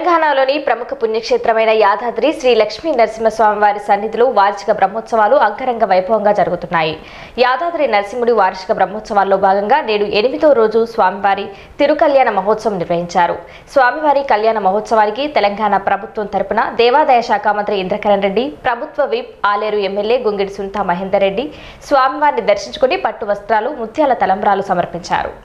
తెలంగాణలోని ప్రముఖ పుణ్యక్షేత్రమైన యాదాద్రి శ్రీ లక్ష్మీ నరసింహస్వామి వారి సన్నిధిలో వార్షిక బ్రహ్మోత్సవాలు అంగరంగ వైభవంగా జరుగుతున్నాయి యాదాద్రి నరసింహుడి వార్షిక బ్రహ్మోత్సవాల్లో భాగంగా నేడు ఎనిమిదో రోజు స్వామివారి తిరుకల్యాణ మహోత్సవం నిర్వహించారు స్వామివారి కళ్యాణ మహోత్సవానికి తెలంగాణ ప్రభుత్వం తరపున దేవాదాయ శాఖ మంత్రి ఇంద్రకరణ్ రెడ్డి ప్రభుత్వ విప్ ఆలేరు ఎమ్మెల్యే గుంగిడి సునీతా మహేందర్ రెడ్డి స్వామివారిని దర్శించుకుని పట్టు వస్త్రాలు ముత్యాల తలంబ్రాలు సమర్పించారు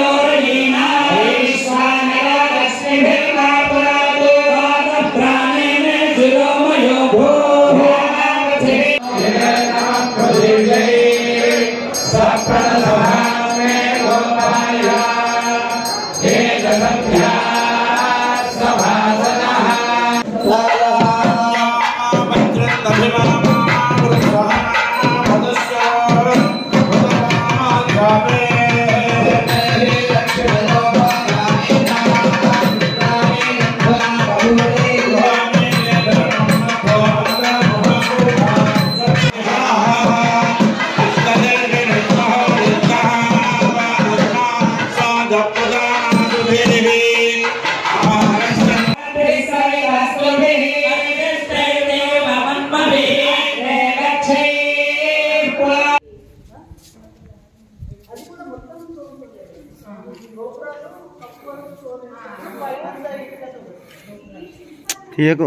తీయకు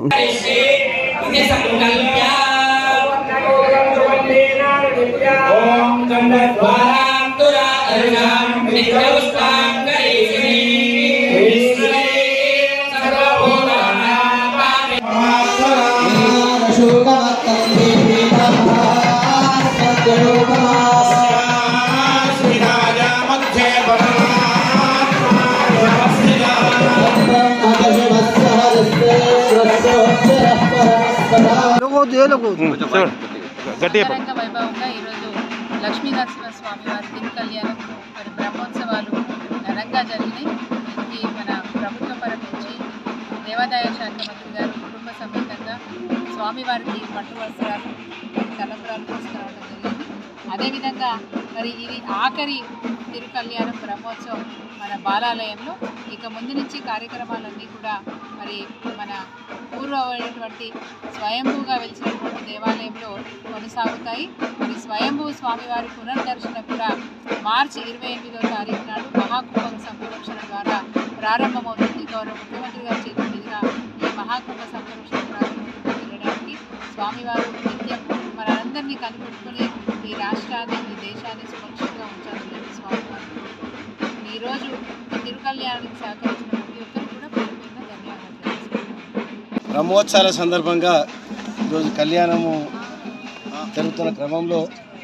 చూడు గట్టిగా పడు. అంగరంగ వైభవంగా ఈరోజు లక్ష్మీ నరసింహస్వామి వారి తిరుకల్యాణం మరి బ్రహ్మోత్సవాలు ఘనంగా జరిగినాయి ఈ మన ప్రభుత్వ పరం నుంచి దేవాదాయ శాఖ మంత్రి గారు కుటుంబ సమేతంగా స్వామివారికి పట్టు వస్త్రాలు మరి తలంబ్రాలు తీసుకురావడం జరిగింది అదేవిధంగా మరి ఇది ఆఖరి తిరుకల్యాణం బ్రహ్మోత్సవం మన బాలాలయంలో ఇక ముందు నుంచి కార్యక్రమాలన్నీ కూడా మరి మన పూర్వమైనటువంటి స్వయంభూగా వెలిసినటువంటి దేవాలయంలో కొనసాగుతాయి మరి స్వయంభూ స్వామివారి పునర్దర్శనం కూడా మార్చి ఇరవై ఎనిమిదో తారీఖు నాడు మహాకుంభం సంప్రోక్షణ ద్వారా ప్రారంభమవుతుంది గౌరవ ముఖ్యమంత్రి గారి చేతుల మీదుగా ఈ మహాకుంభ సంప్రోక్షణ ప్రారంభమవుతుంది వెళ్ళడానికి స్వామివారు నిత్యం మనందరినీ కనిపెట్టుకుని ఈ రాష్ట్రాన్ని ఈ దేశాన్ని సురక్షితంగా ఉంచాలని చెప్పి స్వామివారు కోరుకుంటున్నాం. ఈరోజు ఈ తిరుకల్యాణానికి సహకరించిన ప్రతి ఒక్కరు కూడా పేరు పేరున ధన్యవాదాలు తెలియజేస్తున్నాను. బ్రహ్మోత్సవాల సందర్భంగా ఈరోజు కళ్యాణము జరుగుతున్న క్రమంలో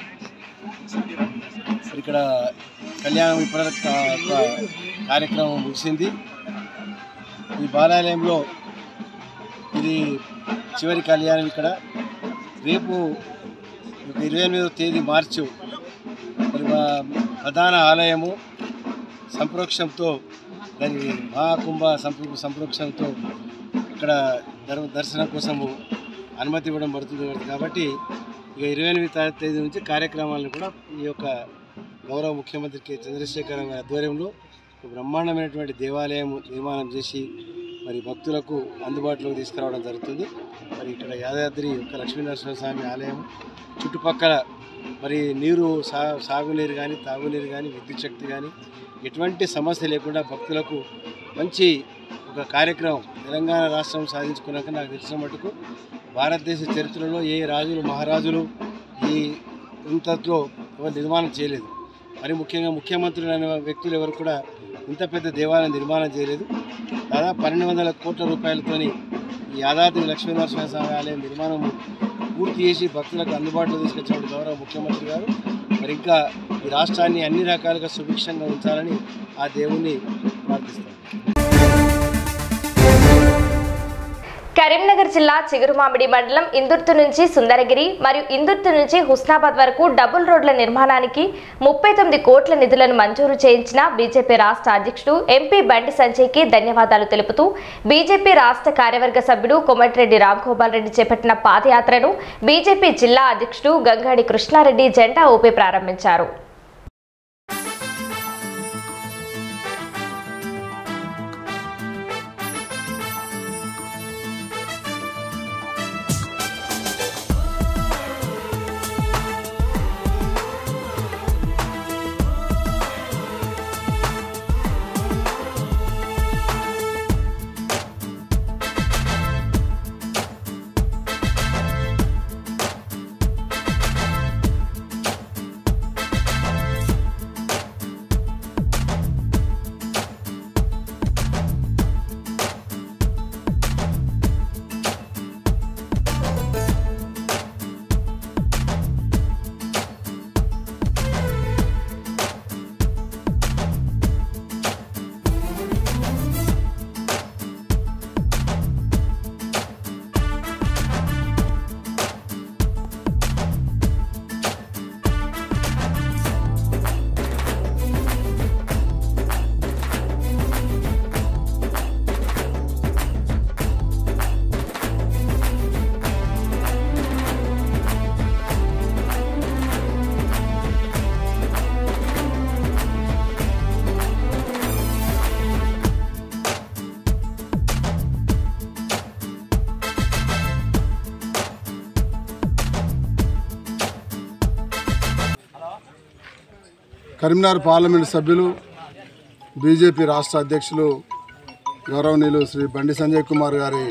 ఇక్కడ కళ్యాణం ఇప్పటివరకు కా- కా- కార్యక్రమం ముగిసింది ఈ బాలాలయంలో ఇది చివరి కళ్యాణం ఇక్కడ రేపు ఒక ఇరవై ఎనిమిదవ తేదీ మార్చు మరి మా ప్రధాన ఆలయము సంప్రోక్షంతో దాని మహాకుంభ సంప్రో సంప్రోక్షంతో ఇక్కడ దర్ దర్శనం కోసము అనుమతి ఇవ్వడం పడుతుంది కాబట్టి ఇక ఇరవై ఎనిమిది తా- తేదీ నుంచి కార్యక్రమాలను కూడా ఈ యొక్క గౌరవ ముఖ్యమంత్రి కె చంద్రశేఖర్ గారి ఆధ్వర్యంలో ఒక బ్రహ్మాండమైనటువంటి దేవాలయం నిర్మాణం చేసి మరి భక్తులకు అందుబాటులోకి తీసుకురావడం జరుగుతుంది మరి ఇక్కడ యాదాద్రి యొక్క లక్ష్మీనరసింహస్వామి ఆలయం చుట్టుపక్కల మరి నీరు సా సాగునీరు కానీ తాగునీరు కానీ విద్యుత్ శక్తి కానీ ఎటువంటి సమస్య లేకుండా భక్తులకు మంచి ఒక కార్యక్రమం తెలంగాణ రాష్ట్రం సాధించుకున్నాక నాకు తెలిసిన మటుకు భారతదేశ చరిత్రలో ఏ రాజులు మహారాజులు ఈ ఇంతలో ఎవరు నిర్మాణం చేయలేదు మరి ముఖ్యంగా ముఖ్యమంత్రులు అనే వ్యక్తులు ఎవరు కూడా ఇంత పెద్ద దేవాలయం నిర్మాణం చేయలేదు దాదాపు పన్నెండు వందల కోట్ల రూపాయలతోని ఈ యాదాద్రి లక్ష్మీనరసింహ స్వామి ఆలయం నిర్మాణం పూర్తి చేసి భక్తులకు అందుబాటులో తీసుకొచ్చిన గౌరవ ముఖ్యమంత్రి గారు మరి ఇంకా ఈ రాష్ట్రాన్ని అన్ని రకాలుగా సుభిక్షంగా ఉంచాలని ఆ దేవుణ్ణి ప్రార్థిస్తాను కరీంనగర్ జిల్లా చిగురుమామిడి మండలం ఇందుర్తి నుంచి సుందరగిరి మరియు ఇందుర్తి నుంచి హుస్నాబాద్ వరకు డబుల్ రోడ్ల నిర్మాణానికి ముప్పై తొమ్మిది కోట్ల నిధులను మంజూరు చేయించిన బీజేపీ రాష్ట్ర అధ్యక్షుడు ఎంపీ బండి సంజయ్కి ధన్యవాదాలు తెలుపుతూ బీజేపీ రాష్ట్ర కార్యవర్గ సభ్యుడు కోమటిరెడ్డి రాంగోపాల్ రెడ్డి చేపట్టిన పాదయాత్రను బీజేపీ జిల్లా అధ్యక్షుడు గంగాడి కృష్ణారెడ్డి జెండా ఊపి ప్రారంభించారు కరీంనగర్ పార్లమెంట్ సభ్యులు బీజేపీ రాష్ట్ర అధ్యక్షులు గౌరవనీయులు శ్రీ బండి సంజయ్ కుమార్ గారి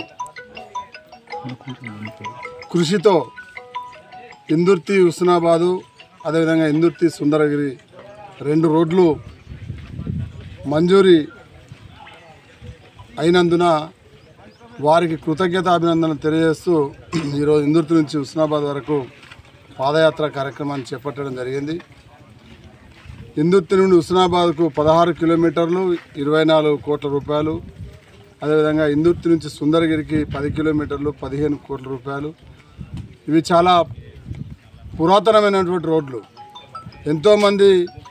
కృషితో ఇందుర్తి హుస్నాబాదు అదేవిధంగా ఇందుర్తి సుందరగిరి రెండు రోడ్లు మంజూరీ అయినందున వారికి కృతజ్ఞతాభినందనలు తెలియజేస్తూ ఈరోజు ఇందుర్తి నుంచి హుస్నాబాద్ వరకు పాదయాత్ర కార్యక్రమాన్ని చేపట్టడం జరిగింది ఇందుర్తి నుండి హుస్నాబాద్కు పదహారు కిలోమీటర్లు ఇరవై నాలుగు కోట్ల రూపాయలు అదేవిధంగా ఇందుర్తి నుంచి సుందరగిరికి పది కిలోమీటర్లు పదిహేను కోట్ల రూపాయలు ఇవి చాలా పురాతనమైనటువంటి రోడ్లు ఎంతోమంది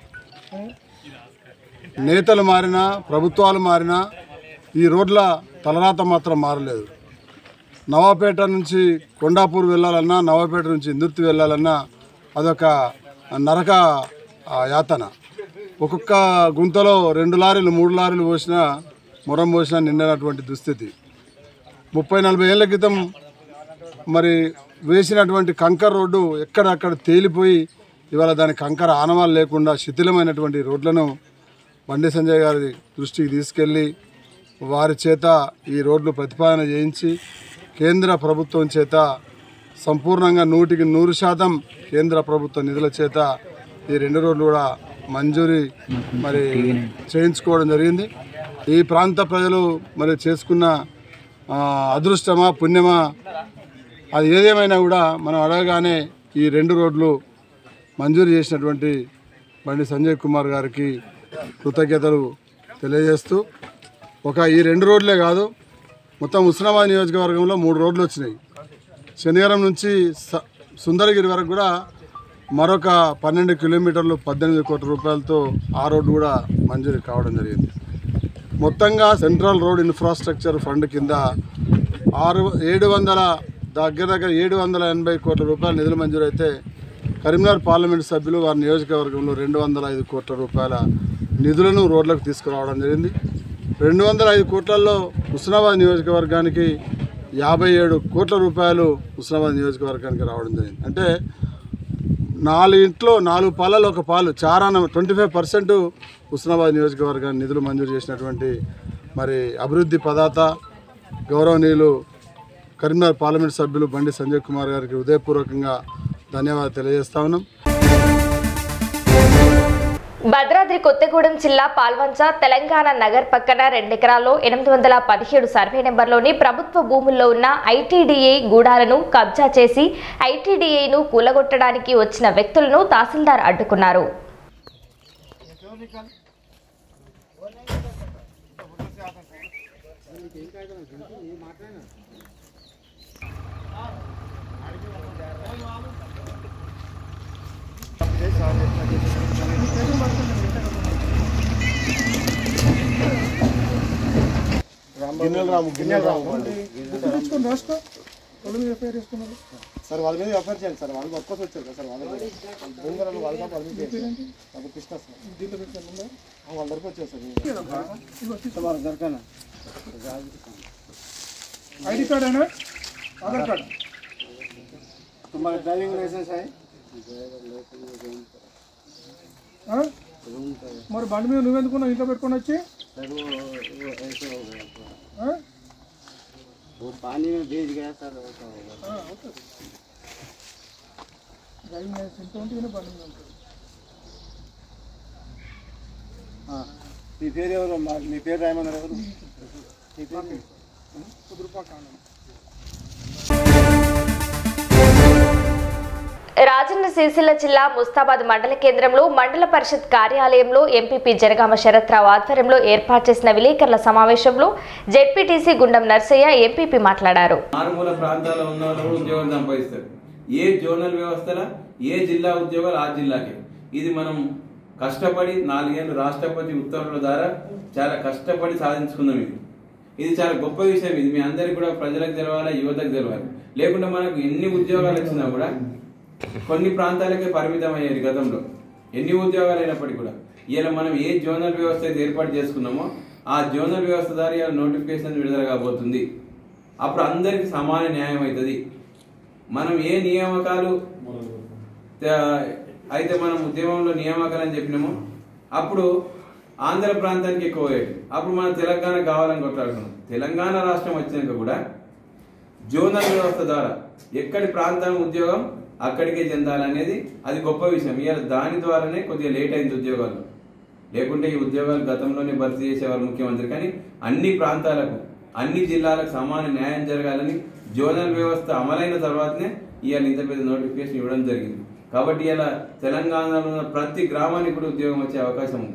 నేతలు మారినా ప్రభుత్వాలు మారినా ఈ రోడ్ల తలరాత మాత్రం మారలేదు నవాపేట నుంచి కొండాపూర్ వెళ్ళాలన్నా నవాపేట నుంచి ఇందుర్తి వెళ్ళాలన్నా అదొక నరక ఆ, యాతన ఒక్కొక్క గుంతలో రెండు లారీలు మూడు లారీలు పోసినా మొరం పోసినా నిండినటువంటి దుస్థితి ముప్పై నలభై ఏళ్ళ క్రితం మరి వేసినటువంటి కంకర్ రోడ్డు ఎక్కడక్కడ తేలిపోయి ఇవాళ దాని కంకర ఆనవాలు లేకుండా శిథిలమైనటువంటి రోడ్లను బండి సంజయ్ గారి దృష్టికి తీసుకెళ్ళి వారి చేత ఈ రోడ్లు ప్రతిపాదన చేయించి కేంద్ర ప్రభుత్వం చేత సంపూర్ణంగా నూటికి నూరు శాతం కేంద్ర ప్రభుత్వ నిధుల చేత ఈ రెండు రోడ్లు కూడా మంజూరీ మరి చేయించుకోవడం జరిగింది ఈ ప్రాంత ప్రజలు మరి చేసుకున్న ఆ, అదృష్టమా పుణ్యమా అది ఏదేమైనా కూడా మనం అడగగానే ఈ రెండు రోడ్లు మంజూరు చేసినటువంటి బండి సంజయ్ కుమార్ గారికి కృతజ్ఞతలు తెలియజేస్తూ ఒక ఈ రెండు రోడ్లే కాదు మొత్తం హుస్నాబాద్ నియోజకవర్గంలో మూడు రోడ్లు వచ్చినాయి శనివారం నుంచి స- సుందరగిరి వరకు కూడా మరొక పన్నెండు కిలోమీటర్లు పద్దెనిమిది కోట్ల రూపాయలతో ఆ రోడ్డు కూడా మంజూరు కావడం జరిగింది మొత్తంగా సెంట్రల్ రోడ్ ఇన్ఫ్రాస్ట్రక్చర్ ఫండ్ కింద ఆరు ఏడు వందల దగ్గర దగ్గర ఏడు వందల ఎనభై కోట్ల రూపాయల నిధులు మంజూరు అయితే కరీంనగర్ పార్లమెంట్ సభ్యులు వారి నియోజకవర్గంలో రెండు వందల ఐదు కోట్ల రూపాయల నిధులను రోడ్లకు తీసుకురావడం జరిగింది రెండు వందల ఐదు కోట్లలో హుస్నాబాద్ నియోజకవర్గానికి యాభై ఏడు కోట్ల రూపాయలు హుస్నాబాద్ నియోజకవర్గానికి రావడం జరిగింది అంటే నాలుగు ఇంట్లో నాలుగు పాలలో ఒక పాలు చారాన ట్వంటీ ఫైవ్ పర్సెంట్ హుస్నాబాద్ నియోజకవర్గాన్ని నిధులు మంజూరు చేసినటువంటి మరి అభివృద్ధి పదాత గౌరవనీయులు కరీంనగర్ పార్లమెంట్ సభ్యులు బండి సంజయ్ కుమార్ గారికి హృదయపూర్వకంగా ధన్యవాదాలు తెలియజేస్తా ఉన్నాం భద్రాద్రి కొత్తగూడెం జిల్లా పాల్వంచ తెలంగాణ నగర్ పక్కన రెండెకరాల్లో ఎనిమిది వందల పదిహేడు సర్వే నెంబర్లోని ప్రభుత్వ భూముల్లో ఉన్న ఐటీడీఏ గూడాలను కబ్జా చేసి ఐటీడీఏను కూలగొట్టడానికి వచ్చిన వ్యక్తులను తహసీల్దార్ అడ్డుకున్నారు గిన్నెలు రాము గిన్నెలు రాము సార్ వాళ్ళ మీద ఎఫ్ఐఆర్ చేయండి సార్ వాళ్ళు ఒక్కసి వచ్చారు కదా సార్ వాళ్ళ మీద బృందాలను వాళ్ళ మీద వాళ్ళ మీద చేయండి. అది కృష్ణ సార్ దీంట్లో పెట్టారు వాళ్ళ వరకు వచ్చారు సార్ సార్ వాళ్ళ దొరకనా ఐడి కార్డ్ అయినా ఆధార్ కార్డ్ तुम्हारा ड्राइविंग लाइसेंस है ఆ? మరి బండి మీద నువ్వెందుకున్నావు ఇంట్లో పెట్టుకొని వచ్చి सर वो वो ऐसे हो गया तो ఆ? वो पानी में भीज गया सर ऐसा हो गया ఆ, అవుతుంది డ్రైవింగ్ లైసెన్స్ ఇంట్లో ఉంటే ఈయన బండి మీద ఉంటుంది हाँ మీ పేరు ఎవరు మా- మీ పేరు రాయమన్నారు ఎవరు మీ పేరు కుదురుపా కాండం రాజన్న సిరిసిల్ల జిల్లా ముస్తాబాద్ మండల కేంద్రంలో మండల పరిషత్ కార్యాలయంలో ఎంపీపీ జనగామ శరత్రావు ఆధ్వర్యంలో ఏర్పాటు చేసిన విలేకరుల సమావేశంలో జెడ్పీటీసీ గుండం నర్సయ్య ఎంపీపీ మాట్లాడారు మారుమూల ప్రాంతాల్లో ఉన్న వాళ్ళు కూడా ఉద్యోగం సంపాదిస్తారు ఏ జోనల్ వ్యవస్థల ఏ జిల్లా ఉద్యోగాలు ఆ జిల్లాకే ఇది మనం కష్టపడి నాలుగేళ్ళు రాష్ట్రపతి ఉత్తర్వుల ద్వారా చాలా కష్టపడి సాధించుకుందాం ఇది ఇది చాలా గొప్ప విషయం ఇది మీ అందరికి కూడా ప్రజలకు తెలవాలి యువతకు తెలవాలి లేకుంటే మనకు ఎన్ని ఉద్యోగాలు వచ్చినా కూడా కొన్ని ప్రాంతాలకే పరిమితం అయ్యేది గతంలో ఎన్ని ఉద్యోగాలు అయినప్పటికీ కూడా ఇలా మనం ఏ జోనల్ వ్యవస్థ అయితే ఏర్పాటు చేసుకున్నామో ఆ జోనల్ వ్యవస్థ ద్వారా ఇలా నోటిఫికేషన్ విడుదల కాబోతుంది అప్పుడు అందరికి సమాన న్యాయం అవుతుంది మనం ఏ నియామకాలు త- అయితే మనం ఉద్యమంలో నియామకాలు అని చెప్పినామో అప్పుడు ఆంధ్ర ప్రాంతానికి ఎక్కువ పోయేది అప్పుడు మనం తెలంగాణ కావాలని కొట్లాడుకున్నాం తెలంగాణ రాష్ట్రం వచ్చినాక కూడా జోనల్ వ్యవస్థ ద్వారా ఎక్కడి ప్రాంతం ఉద్యోగం అక్కడికే చెందాలనేది అది గొప్ప విషయం ఇవాళ దాని ద్వారానే కొద్దిగా లేట్ అయింది ఉద్యోగాలు లేకుంటే ఈ ఉద్యోగాలు గతంలోనే భర్తీ చేసేవారు ముఖ్యమంత్రి కానీ అన్ని ప్రాంతాలకు అన్ని జిల్లాలకు సమాన న్యాయం జరగాలని జోనల్ వ్యవస్థ అమలైన తర్వాతనే ఇవాళ ఇంత పెద్ద నోటిఫికేషన్ ఇవ్వడం జరిగింది కాబట్టి ఇలా తెలంగాణలో ఉన్న ప్రతి గ్రామానికి కూడా ఉద్యోగం వచ్చే అవకాశం ఉంది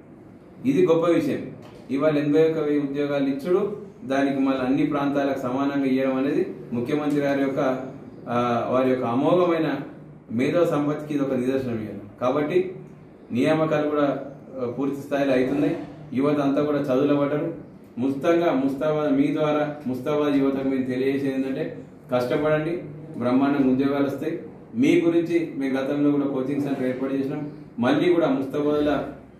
ఇది గొప్ప విషయం ఇవాళ ఎనభై ఒక్క వెయ్యి ఉద్యోగాలు ఇచ్చుడు దానికి మళ్ళీ అన్ని ప్రాంతాలకు సమానంగా ఇవ్వడం అనేది ముఖ్యమంత్రి గారి యొక్క ఆ, వారి యొక్క అమోఘమైన మేధో సంపత్తికి ఇది ఒక నిదర్శనం ఇవ్వాలి కాబట్టి నియామకాలు కూడా ఆ, పూర్తి స్థాయిలో అవుతున్నాయి యువత అంతా కూడా చదువుల పడ్డరు ముస్తంగా ముస్తాబాద్ మీ ద్వారా ముస్తాబాద్ యువతకు మేము తెలియజేసేది ఏంటంటే కష్టపడండి బ్రహ్మాండంగా ఉద్యోగాలు వస్తాయి మీ గురించి మేము గతంలో కూడా కోచింగ్ సెంటర్ ఏర్పాటు చేసినాం మళ్ళీ కూడా ముస్తాబాద్లో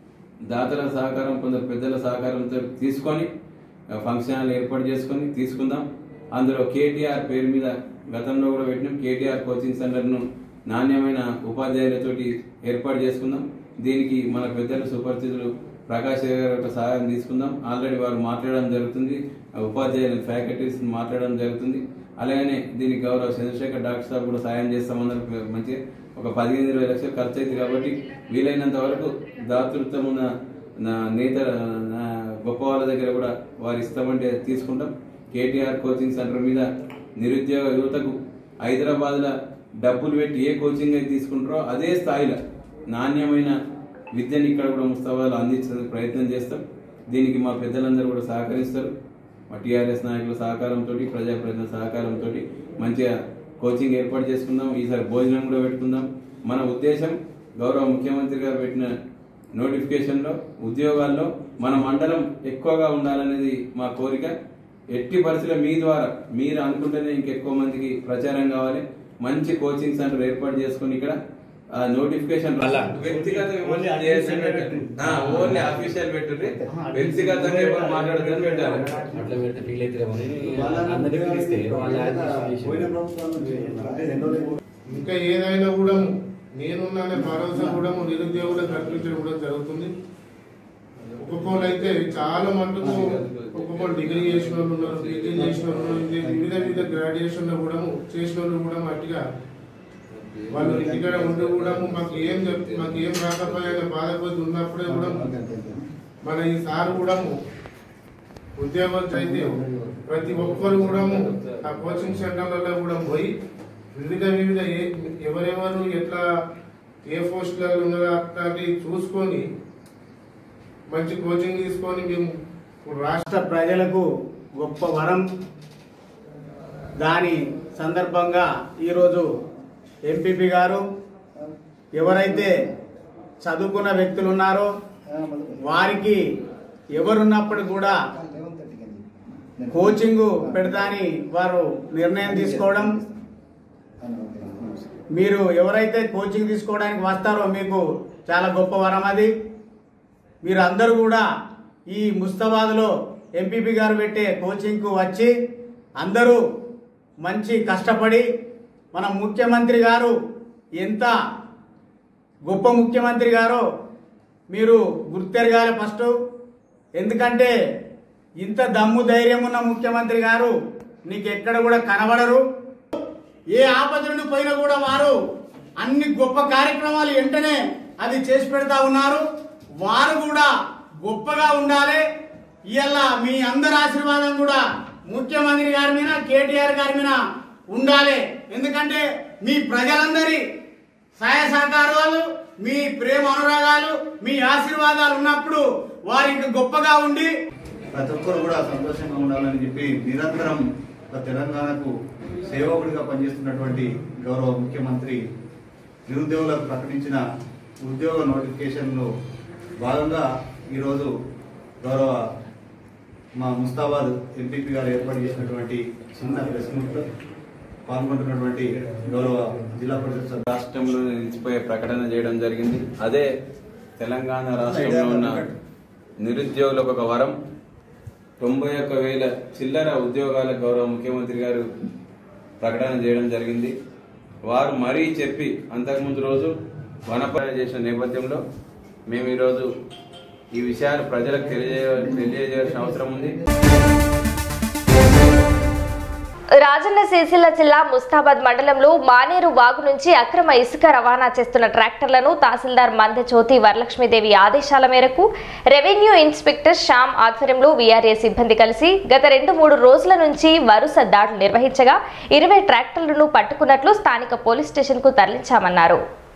దాతల సహకారం కొందరు పెద్దల సహకారంతో తీసుకొని ఆ, ఫంక్షన్ హాల్ ఏర్పాటు చేసుకొని తీసుకుందాం అందులో కేటీఆర్ పేరు మీద గతంలో కూడా పెట్టినాం కేటీఆర్ కోచింగ్ సెంటర్ను నాణ్యమైన ఉపాధ్యాయులతోటి ఏర్పాటు చేసుకుందాం దీనికి మన పెద్దలు సుపరిచితులు ప్రకాష్ గారి యొక్క సహాయం తీసుకుందాం ఆల్రెడీ వారు మాట్లాడడం జరుగుతుంది ఆ ఉపాధ్యాయులు ఫ్యాకల్టీస్ మాట్లాడడం జరుగుతుంది అలాగనే దీనికి గౌరవ చంద్రశేఖర్ డాక్టర్ సాబ్ కూడా సాయం చేస్తామన్నారు మంచిగా ఒక పదిహేను ఇరవై లక్షలు ఖర్చు అయింది కాబట్టి వీలైనంత వరకు దాతృత్వం ఉన్న నా నేత నా గొప్ప వాళ్ళ దగ్గర కూడా వారు ఇస్తామంటే తీసుకుంటాం కేటీఆర్ కోచింగ్ సెంటర్ మీద నిరుద్యోగ యువతకు హైదరాబాద్లో డబ్బులు పెట్టి ఏ కోచింగ్ అయితే తీసుకుంటారో అదే స్థాయిలో నాణ్యమైన విద్యను ఇక్కడ కూడా ముస్తాబాద్లో అందించడానికి ప్రయత్నం చేస్తాం దీనికి మా పెద్దలందరూ కూడా సహకరిస్తారు మా టీఆర్ఎస్ నాయకుల సహకారంతో ప్రజాప్రతినిధుల సహకారంతో మంచిగా కోచింగ్ ఏర్పాటు చేసుకుందాం ఈసారి భోజనం కూడా పెట్టుకుందాం మన ఉద్దేశం గౌరవ ముఖ్యమంత్రి గారు పెట్టిన నోటిఫికేషన్లో ఉద్యోగాల్లో మన మండలం ఎక్కువగా ఉండాలనేది మా కోరిక ఎట్టి పరిస్థితుల్లో మీ ద్వారా మీరు అనుకుంటేనే ఇంకెక్కువ మందికి ప్రచారం కావాలి మంచి కోచింగ్ సెంటర్ ఏర్పాటు చేసుకుని ఇక్కడ ఆ నోటిఫికేషన్ వ్యక్తిగత విమర్శలు చేయాల్సిన పెట్టండి. ఆ, ఓన్లీ అఫీషియల్ పెట్టుర్రి వ్యక్తిగతంగా ఎవరు మాట్లాడదని పెట్టాలి అట్లా పెడితే ఫీల్ అవుతారేమో అని అందరికీ పిలిస్తే వాళ్ళ ఇంకా ఏదైనా కూడా నేనున్నానే భరోసా కూడా నిరుద్యోగులకు కల్పించడం కూడా జరుగుతుంది ఒక్కొక్కరు అయితే చాలా మటుకు ఒక్కొక్కరు డిగ్రీ చేసిన వాళ్ళు ఉన్నారు పీజీ చేసిన వాళ్ళు ఉన్నారు ఇది వివిధ వివిధ గ్రాడ్యుయేషన్ లో కూడా చేసిన వాళ్ళు కూడా అట్టిగా వాళ్ళు ఇంటికాడ ఉండి కూడా మాకు ఏం చెప్ మాకు ఏం రాకపోయినా బాధపోతే ఉన్నప్పుడే కూడా మన ఈ సార్ కూడా ఉద్యోగాలు అయితే ప్రతి ఒక్కరు కూడా ఆ కోచింగ్ సెంటర్లలో కూడా పోయి వివిధ వివిధ ఏ- ఎవరెవరు ఎట్లా ఏ పోస్టులలో ఉన్నారో అట్లాంటి చూసుకొని మంచి కోచింగ్ తీసుకొని మేము ఇప్పుడు రాష్ట్ర రాష్ట్ర ప్రజలకు గొప్ప వరం దాని సందర్భంగా ఈరోజు ఎంపీపీ గారు ఎవరైతే చదువుకున్న వ్యక్తులు ఉన్నారో వారికి ఎవరున్నప్పుడు కూడా కోచింగ్ పెడతాని వారు నిర్ణయం తీసుకోవడం మీరు ఎవరైతే కోచింగ్ తీసుకోవడానికి వస్తారో మీకు చాలా గొప్ప వరం అది మీరు అందరూ కూడా ఈ ముస్తాబాద్లో ఎంపీపీ గారు పెట్టే కోచింగ్కు వచ్చి అందరూ మంచి కష్టపడి మన ముఖ్యమంత్రి గారు ఎంత గొప్ప ముఖ్యమంత్రి గారో మీరు గుర్తెరగాలి ఫస్ట్ ఎందుకంటే ఇంత దమ్ము ధైర్యం ఉన్న ముఖ్యమంత్రి గారు నీకు ఎక్కడ కూడా కనబడరు ఏ ఆపద నుండి పోయినా కూడా వారు అన్ని గొప్ప కార్యక్రమాలు వెంటనే అది చేసి పెడతా ఉన్నారు వారు కూడా గొప్పగా ఉండాలి ఇవాళ మీ అందరి ఆశీర్వాదం కూడా ముఖ్యమంత్రి గారి మీద కేటీఆర్ గారి మీద ఉండాలి ఎందుకంటే మీ ప్రజలందరి సహాయ సహకారాలు మీ ప్రేమ అనురాగాలు మీ ఆశీర్వాదాలు ఉన్నప్పుడు వారికి గొప్పగా ఉండి ప్రతి ఒక్కరు కూడా సంతోషంగా ఉండాలని చెప్పి నిరంతరం ఒక తెలంగాణకు సేవకుడిగా పనిచేస్తున్నటువంటి గౌరవ ముఖ్యమంత్రి నిరుద్యోగులకు ప్రకటించిన ఉద్యోగ నోటిఫికేషన్లో భాగంగా ఈరోజు గౌరవ మా ముస్తాబాద్ ఎంపీపీ గారు ఏర్పాటు చేసినటువంటి చిన్న ప్రెస్ మీట్లో పాల్గొంటున్నటువంటి గౌరవ జిల్లా పరిషత్ సభ్యులు రాష్ట్రంలో నిలిచిపోయే ప్రకటన చేయడం జరిగింది అదే తెలంగాణ రాష్ట్రంలో ఉన్న నిరుద్యోగులకు ఒక వరం తొంభై ఒక్క వేల చిల్లర ఉద్యోగాల గౌరవ ముఖ్యమంత్రి గారు ప్రకటన చేయడం జరిగింది వారు మరీ చెప్పి అంతకుముందు రోజు వనపర్య చేసిన నేపథ్యంలో మేము ఈరోజు ఈ విషయాలు ప్రజలకు తెలియజేయ తెలియజేయాల్సిన అవసరం ఉంది రాజన్న సిరిసిల్ల జిల్లా ముస్తాబాద్ మండలంలో మానేరు వాగు నుంచి అక్రమ ఇసుక రవాణా చేస్తున్న ట్రాక్టర్లను తహసీల్దార్ మందజ్యోతి వరలక్ష్మీదేవి ఆదేశాల మేరకు రెవెన్యూ ఇన్స్పెక్టర్ శ్యామ్ ఆధ్వర్యంలో వీఆర్ఏ సిబ్బంది కలిసి గత రెండు మూడు రోజుల నుంచి వరుస దాడులు నిర్వహించగా ఇరవై ట్రాక్టర్లను పట్టుకున్నట్లు స్థానిక పోలీస్ స్టేషన్కు తరలించామన్నారు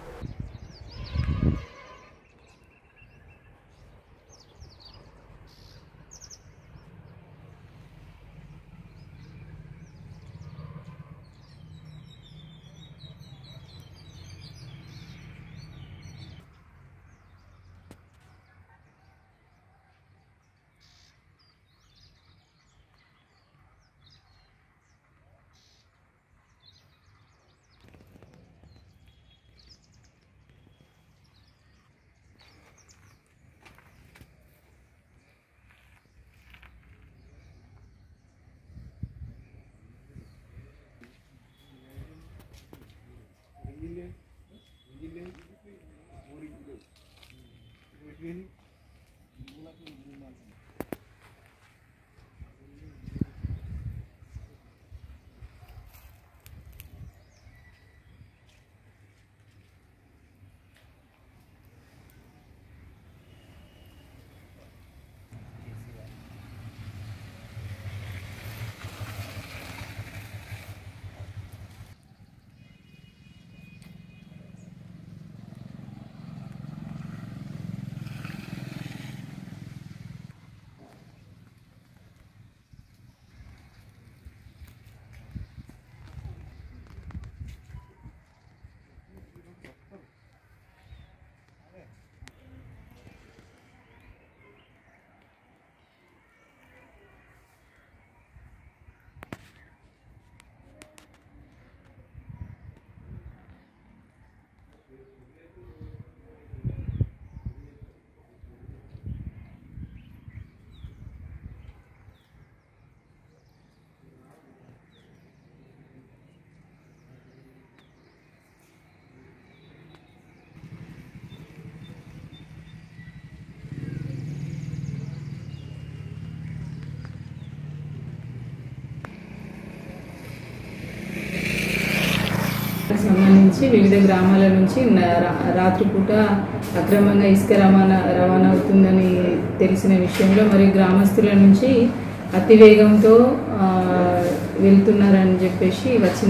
సంబంధించి వివిధ గ్రామాల నుంచి న- రా- రాత్రిపూట అక్రమంగా ఇసుక రవాణా రవాణా అవుతుందని తెలిసిన విషయంలో మరియు గ్రామస్తుల నుంచి అతివేగంతో ఆ, వెళ్తున్నారని చెప్పేసి వచ్చిన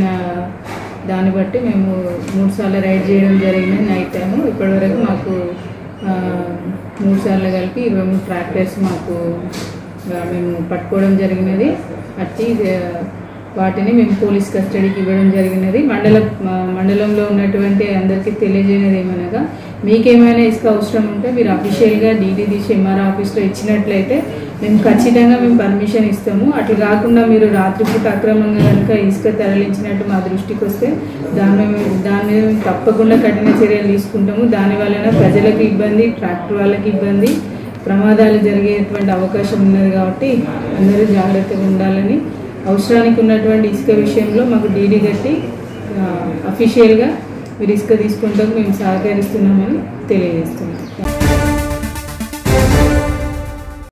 దాన్ని బట్టి మేము మూడు సార్లు రైడ్ చేయడం జరిగింది నైట్ టైము ఇప్పటివరకు మాకు ఆ, మూడు సార్లు కలిపి ఇరవై మూడు ట్రాక్టర్స్ మాకు ఆ, మేము పట్టుకోవడం జరిగినది అట్టి ఆ, వాటిని మేము పోలీస్ కస్టడీకి ఇవ్వడం జరిగినది మండల మ- మండలంలో ఉన్నటువంటి అందరికీ తెలియజేయనిది ఏమనగా మీకేమైనా ఇసుక అవసరం ఉంటే మీరు అఫీషియల్గా డీడీ తీసి ఎంఆర్ ఆఫీస్లో ఇచ్చినట్లయితే మేము ఖచ్చితంగా మేము పర్మిషన్ ఇస్తాము అట్లా కాకుండా మీరు రాత్రిపూట అక్రమంగా కనుక ఇసుక తరలించినట్టు మా దృష్టికి వస్తే దాని మీద దాని మీద మేము తప్పకుండా కఠిన చర్యలు తీసుకుంటాము దాని వలన ప్రజలకు ఇబ్బంది ట్రాక్టర్ వాళ్ళకి ఇబ్బంది ప్రమాదాలు జరిగేటువంటి అవకాశం ఉన్నది కాబట్టి అందరూ జాగ్రత్తగా ఉండాలని అవసరానికి ఉన్నటువంటి ఇసుక విషయంలో మాకు డీడీ కట్టి అఫీషియల్గా మీరు ఇసుక తీసుకుంటాం మేము సహకరిస్తున్నామని తెలియజేస్తున్నాం